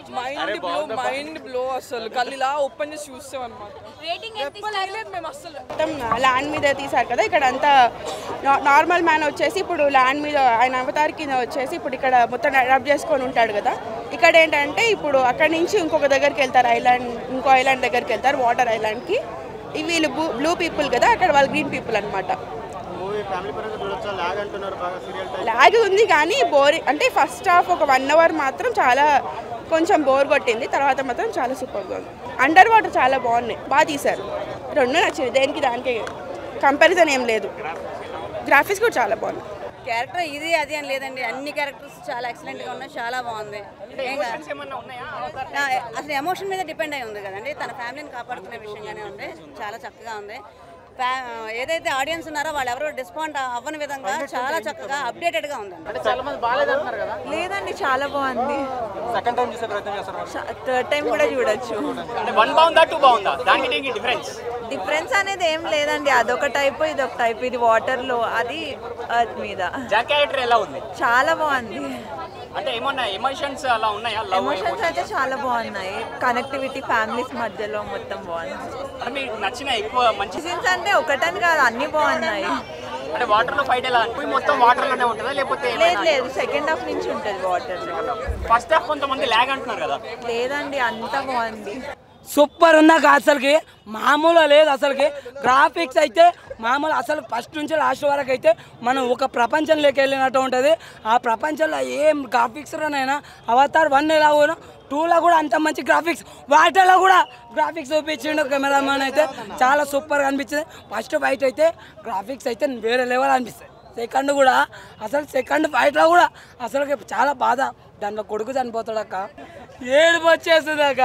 Mind blow mind blow అసలు కళ్ళు ఇలా ఓపెన్ చేసి చూస్తాం అనమాట రేటింగ్ ఎంత చెప్పలేదు మేము అసలు మొత్తం ల్యాండ్ మీద తీశారు కదా ఇక్కడ అంతా నా- నార్మల్ మ్యాన్ వచ్చేసి ఇప్పుడు ల్యాండ్ మీద ఆయన అవతార్ కింద వచ్చేసి ఇప్పుడు ఇక్కడ మొత్తం అడాప్ట్ చేసుకొని ఉంటాడు కదా ఇక్కడ ఏంటంటే ఇప్పుడు అక్కడి నుంచి ఇంకొక దగ్గరికి వెళ్తారు ఐలాండ్ ఇంకో ఐలాండ్ దగ్గరికి వెళ్తారు వాటర్ ఐలాండ్కి ఇవి వీళ్ళు బ్లూ పీపుల్ కదా అక్కడ వాళ్ళు గ్రీన్ పీపుల్ అనమాట మూవీ ఫ్యామిలీ పరంగా చూడొచ్చా లాగ్ అంటున్నారు బాగా సీరియల్ టైప్ లాగ్ ఉంది కానీ బోరింగ్ అంటే ఫస్ట్ హాఫ్ ఒక వన్ అవర్ మాత్రం చాలా కొంచెం బోర్ కొట్టింది తర్వాత మాత్రం చాలా సూపర్గా ఉంది అండర్ వాటర్ చాలా బాగున్నాయి బాగా తీశారు రెండు నచ్చింది దేనికి దానికి కంపారిజన్ ఏం లేదు గ్రాఫిక్స్ కూడా చాలా బాగున్నాయి క్యారెక్టర్ ఇది అది అని లేదండి అన్ని క్యారెక్టర్స్ చాలా ఎక్సలెంట్ గా ఉన్నాయి చాలా బాగుంది ఏం కాదు. ఆ, అసలు ఎమోషన్ మీద డిపెండ్ అయి ఉంది కదండి తన ఫ్యామిలీని కాపాడుకునే విషయంగానే ఉంది చాలా చక్కగా ఉంది ఫ్యా- ఏదైతే ఆడియన్స్ ఉన్నారో వాళ్ళు ఎవరు డిస్పాయింట్ అవ్వని విధంగా చాలా చక్కగా అప్డేటెడ్ గా ఉందండి అంటే చాలా మంది బాగాలేదు అంటున్నారు కదా లేదండి చాలా బాగుంది సెకండ్ టైం చూసే ప్రయత్నం చేస్తారు థర్డ్ టైం కూడా చూడొచ్చు అంటే వన్ బాగుందా టూ బాగుందా దానికి దీనికి డిఫరెన్స్ డిఫరెన్స్ అనేది ఏం లేదండి అదొక టైప్ ఇది ఒక టైప్ ఇది వాటర్ లో అది ఎర్త్ మీద జాక్ క్యారెక్టర్ ఎలా ఉంది చాలా బాగుంది అంటే ఏమన్నా ఎమోషన్స్ అలా ఉన్నాయా లవ్ ఎమోషన్స్ అయితే చాలా బాగున్నాయి కనెక్టివిటీ ఫ్యామిలీస్ మధ్యలో మొత్తం బాగుంది అంటే మీకు నచ్చిన ఎక్కువ మంచి సీన్స్ అంటే ఒకటని కాదు అన్ని బాగున్నాయి అంటే వాటర్ లో ఫైట్ ఎలా మూవీ మొత్తం వాటర్ లోనే ఉంటుందా లేకపోతే లేదు లేదు సెకండ్ హాఫ్ నుంచి ఉంటుంది వాటర్ ఫస్ట్ హాఫ్ కొంతమంది లాగ్ అంటున్నారు కదా లేదండి అంతా బాగుంది సూపర్ ఉందాక అసలుకి మామూలు లేదు అసలుకి గ్రాఫిక్స్ అయితే మామూలు అసలు ఫస్ట్ నుంచి లాస్ట్ వరకు అయితే మనం ఒక ప్రపంచంలోకి వెళ్ళినట్టు ఉంటుంది ఆ ప్రపంచంలో ఏం గ్రాఫిక్స్లోనైనా అవతార్ వన్ ఎలా కూడా టూలో కూడా అంత మంచి గ్రాఫిక్స్ వాటిలో కూడా గ్రాఫిక్స్ చూపించిండు కెమెరామెన్ అయితే చాలా సూపర్గా అనిపించింది ఫస్ట్ ఫైట్ అయితే గ్రాఫిక్స్ అయితే వేరే లెవెల్ అనిపిస్తుంది సెకండ్ కూడా అసలు సెకండ్ ఫైట్లో కూడా అసలు చాలా బాధ దాంట్లో కొడుకు చనిపోతాడు అక్క ఏడుపు వచ్చేస్తుంది అక్క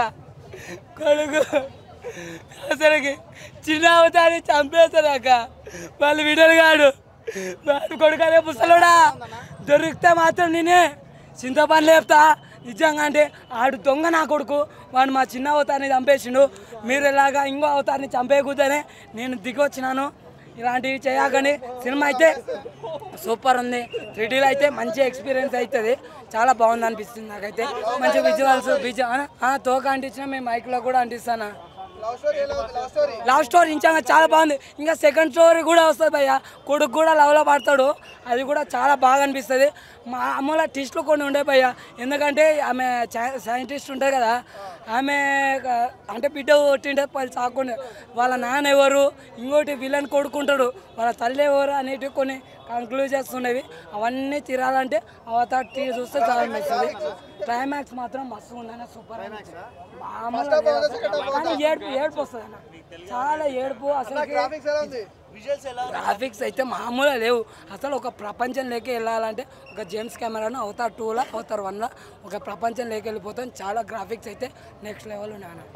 కొడుకు అసలుకి చిన్న అవతారి చంపేస్తాడక్క వాళ్ళు విడలు కాడు వాడు కొడుకు అదే పుస్తలుడా దొరికితే మాత్రం నేనే చింతపని లేపుతా నిజంగా అంటే ఆడు దొంగ నా కొడుకు వాడు మా చిన్న అవతారిని చంపేసిండు మీరు ఇలాగా ఇంకో అవతారిని చంపేయకూడదనే నేను దిగొచ్చినాను ఇలాంటివి చేయకండి సినిమా అయితే సూపర్ ఉంది త్రీడీలో అయితే మంచి ఎక్స్పీరియన్స్ అవుతుంది చాలా బాగుంది అనిపిస్తుంది నాకైతే మంచి విజువల్స్ విజు తోక అంటించిన మేము మైక్లో కూడా అంటిస్తానా లవ్ స్టోరీ ఇంకా చాలా బాగుంది ఇంకా సెకండ్ స్టోరీ కూడా వస్తుంది భయ్య కొడుకు కూడా లవ్లో పడతాడు అది కూడా చాలా బాగా అనిపిస్తుంది మామూలు టెస్ట్లు కొన్ని ఉండే భయ్య ఎందుకంటే ఆమె సైంటిస్ట్ ఉంటుంది కదా ఆమె ఆ, అంటే బిడ్డ కొట్టింటే పది చాకుండా వాళ్ళ నాన్న ఎవరు ఇంకోటి విలన్ కొడుకుంటాడు వాళ్ళ తల్లి ఎవరు అనేటివి కొన్ని కంక్లూజన్స్ ఉండేవి అవన్నీ తిరాలంటే అవతార్ టీ చూస్తే చాలా అనిపిస్తుంది క్లైమాక్స్ మాత్రం మస్తు ఉందన్న సూపర్ మామూలుగా లేదు అసలు. కానీ ఏడుపు ఏడుపు వస్తుంది అన్న చాలా ఏడుపు అసలు గ్రాఫిక్స్ అయితే మామూలుగా లేవు అసలు ఒక ప్రపంచంలోకి వెళ్ళాలంటే ఒక జేమ్స్ కెమెరాను అవతార్ టూలో అవతార్ వన్లో ఒక ప్రపంచంలోకి వెళ్ళిపోతాం చాలా గ్రాఫిక్స్ అయితే నెక్స్ట్ లెవెల్ ఉన్నాయి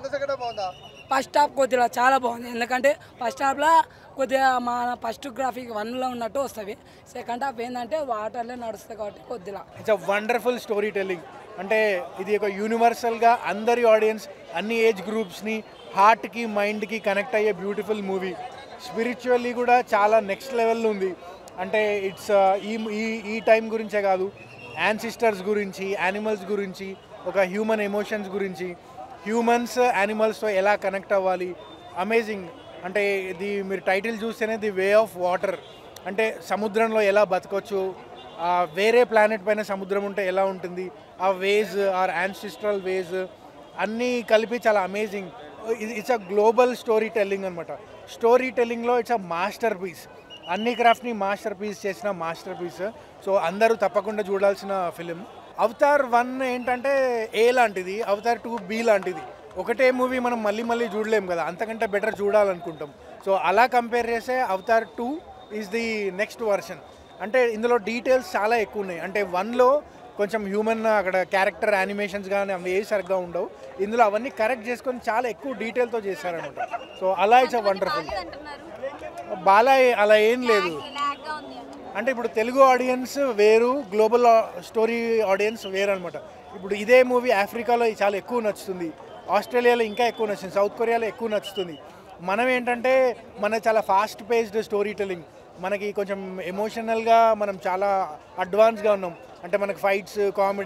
ఫస్ట్ హాఫ్ కొద్దిగా చాలా బాగుంది ఎందుకంటే ఫస్ట్ హాఫ్లో కొద్దిగా మన ఫస్ట్ గ్రాఫిక్ వన్లో ఉన్నట్టు వస్తుంది సెకండ్ హాఫ్ ఏంటంటే వాటర్లో నడుస్తుంది కాబట్టి కొద్దిగా it's a wonderful story telling అంటే ఇది ఒక యూనివర్సల్గా అందరి ఆడియన్స్ అన్ని ఏజ్ గ్రూప్స్ని హార్ట్కి మైండ్కి కనెక్ట్ అయ్యే బ్యూటిఫుల్ మూవీ స్పిరిచువల్లీ కూడా చాలా నెక్స్ట్ లెవెల్లో ఉంది అంటే ఇట్స్ ఈ ఈ ఈ టైం గురించే కాదు యాన్సిస్టర్స్ గురించి యానిమల్స్ గురించి ఒక హ్యూమన్ ఎమోషన్స్ గురించి హ్యూమన్స్ యానిమల్స్తో ఎలా కనెక్ట్ అవ్వాలి అమేజింగ్ అంటే ఇది మీరు టైటిల్ చూస్తేనే ది వే ఆఫ్ వాటర్ అంటే సముద్రంలో ఎలా బతకొచ్చు ఆ వేరే ప్లానెట్ పైన సముద్రం ఉంటే ఎలా ఉంటుంది ఆ వేజ్ ఆర్ యాన్సిస్ట్రల్ వేజ్ అన్నీ కలిపి చాలా amazing it's a global story telling అనమాట స్టోరీ టెల్లింగ్లో ఇట్స్ అ మాస్టర్ పీస్ అన్ని క్రాఫ్ట్ని మాస్టర్ పీస్ చేసిన మాస్టర్ పీస్ సో అందరూ తప్పకుండా చూడాల్సిన ఫిలిం అవతార్ వన్ ఏంటంటే ఏ లాంటిది అవతార్ టూ బి లాంటిది ఒకటే మూవీ మనం మళ్ళీ మళ్ళీ చూడలేం కదా అంతకంటే బెటర్ చూడాలనుకుంటాం సో అలా కంపేర్ చేస్తే Avatar two is the next version అంటే ఇందులో డీటెయిల్స్ చాలా ఎక్కువ ఉన్నాయి అంటే వన్లో కొంచెం హ్యూమన్ అక్కడ క్యారెక్టర్ యానిమేషన్స్ కానీ అవి ఏ సరిగ్గా ఉండవు ఇందులో అవన్నీ కరెక్ట్ చేసుకొని చాలా ఎక్కువ డీటెయిల్తో చేశారనమాట సో అలా ఇట్స్ వండర్ఫుల్ బాలా అలా ఏం లేదు అంటే ఇప్పుడు తెలుగు ఆడియన్స్ వేరు గ్లోబల్ స్టోరీ ఆడియన్స్ వేరు అనమాట ఇప్పుడు ఇదే మూవీ ఆఫ్రికాలో చాలా ఎక్కువ నచ్చుతుంది ఆస్ట్రేలియాలో ఇంకా ఎక్కువ నచ్చుతుంది సౌత్ కొరియాలో ఎక్కువ నచ్చుతుంది మనం ఏంటంటే మన చాలా ఫాస్ట్ పేస్డ్ స్టోరీ టెల్లింగ్ మనకి కొంచెం ఎమోషనల్గా మనం చాలా అడ్వాన్స్గా ఉన్నాం అంటే మనకి fights comedy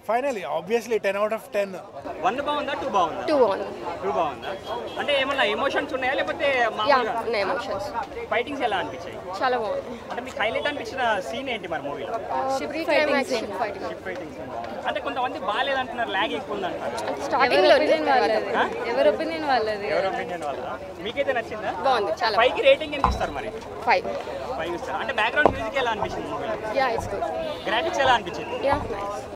finally obviously ten out of ten one బాగుందా టూ బాగుందా టూ ఆన్ టూ బాగుందా అంటే ఏమన్నా ఎమోషన్స్ ఉన్నాయా లేకపోతే యా మామూలుగా ఉన్నాయి ఎమోషన్స్ ఫైటింగ్స్ ఎలా అనిపించాయి చాలా బాగుంది అంటే మీకు హైలైట్ అనిపించిన సీన్ ఏంటి మరి మూవీలో ప్రీ క్లైమాక్స్ ఫైటింగ్ ఫైటింగ్స్ అంటే కొంతమంది బాగాలేదు అంటున్నారు ల్యాగ్ ఎక్కువ ఉంది అంటారు స్టార్టింగ్ లో ఎవరి ఒపీనియన్ వాళ్ళది ఎవరు ఒపీనియన్ వల్ల మీకైతే నచ్చిందా బాగుంది చాలా పైకి రేటింగ్ ఎంత ఇస్తారు మరి ఫైవ్ ఫైవ్ ఇస్తారు అంటే బ్యాక్గ్రౌండ్ మ్యూజిక్ ఎలా అనిపించింది మూవీలో యా ఇట్స్ గుడ్ గ్రాఫిక్స్ ఎలా అనిపించింది యా నైస్